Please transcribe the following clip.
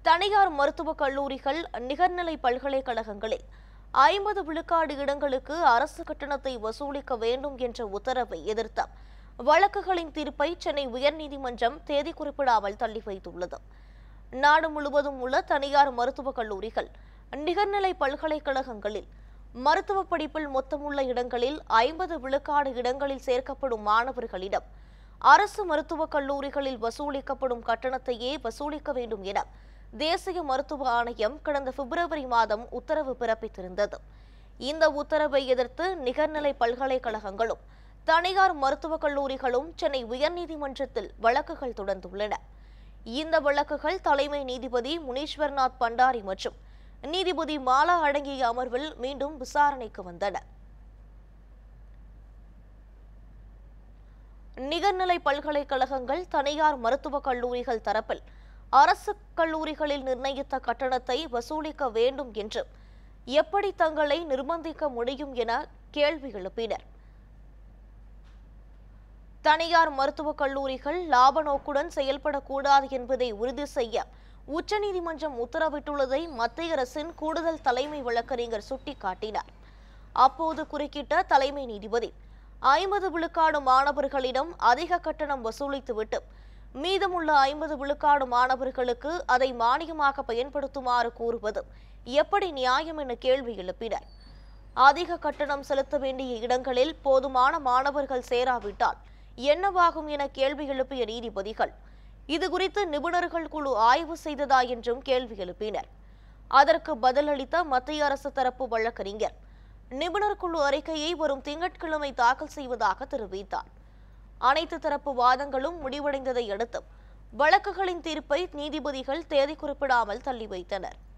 தனியார் மருத்துவக் கல்லூரிகள் நிகர்நிலை பல்கலைக்கழகங்களில் ஐம்பது விழுக்காடு இடங்களுக்கு அரசு கட்டணத்தை வசூலிக்க வேண்டும் என்ற உத்தரவை எதிர்த்த வழக்குகளின் தீர்ப்பை சென்னை உயர்நீதிமன்றம் தேதி குறிப்பிடாமல் தள்ளி வைத்துள்ளது நாடு முழுவதும் உள்ள தனியார் மருத்துவக் கல்லூரிகள் நிகர்நிலை பல்கலைக்கழகங்களில் மருத்துவ படிப்பில் மொத்தமுள்ள இடங்களில் ஐம்பது விழுக்காடு இடங்களில் சேர்க்கப்படும் மாணவர்களிடம் அரசு மருத்துவக் கல்லூரிகளில் வசூலிக்கப்படும் கட்டணத்தையே வசூலிக்க வேண்டும் என தேசிய மருத்துவ ஆணையம் கடந்த பிப்ரவரி மாதம் உத்தரவு பிறப்பித்திருந்தது இந்த உத்தரவை எதிர்த்து நிகர்நிலை பல்கலைக்கழகங்களும் தனியார் மருத்துவக் கல்லூரிகளும் சென்னை உயர்நீதிமன்றத்தில் வழக்குகள் தொடர்ந்துள்ளன இந்த வழக்குகள் தலைமை நீதிபதி முனீஸ்வர்நாத் பண்டாரி மற்றும் நீதிபதி மாலா அடங்கிய அமர்வில் மீண்டும் விசாரணைக்கு வந்தன நிகர்நிலை பல்கலைக்கழகங்கள் தனியார் மருத்துவக் கல்லூரிகள் தரப்பில் அரசு கல்லூரிகளில் நிர்ணயித்த கட்டணத்தை வசூலிக்க வேண்டும் என்று எப்படி தங்களை நிர்பந்திக்க முடியும் என கேள்வி எழுப்பினர் தனியார் மருத்துவக் கல்லூரிகள் லாப நோக்குடன் செயல்படக்கூடாது என்பதை உறுதி செய்ய உச்சநீதிமன்றம் உத்தரவிட்டுள்ளதை மத்திய அரசின் கூடுதல் தலைமை வழக்கறிஞர் சுட்டிக்காட்டினார் அப்போது குறுக்கிட்ட தலைமை நீதிபதி ஐம்பது விழுக்காடு மாணவர்களிடம் அதிக கட்டணம் வசூலித்துவிட்டு மீதமுள்ள ஐம்பது விழுக்காடு மாணவர்களுக்கு அதை மானியமாக பயன்படுத்துமாறு கூறுவது எப்படி நியாயம் என கேள்வி எழுப்பினர் அதிக கட்டணம் செலுத்த வேண்டிய இடங்களில் போதுமான மாணவர்கள் சேராவிட்டால் என்னவாகும் என கேள்வி எழுப்பிய நீதிபதிகள் இது குறித்து நிபுணர்கள் குழு ஆய்வு செய்ததா என்றும் கேள்வி எழுப்பினர் அதற்கு பதிலளித்த மத்திய அரசு தரப்பு வழக்கறிஞர் நிபுணர் குழு அறிக்கையை வரும் திங்கட்கிழமை தாக்கல் செய்வதாக தெரிவித்தார் அனைத்து தரப்பு வாதங்களும் முடிவடைந்ததை அடுத்து வழக்குகளின் தீர்ப்பை நீதிபதிகள் தேதி குறிப்பிடாமல் தள்ளி வைத்தனர்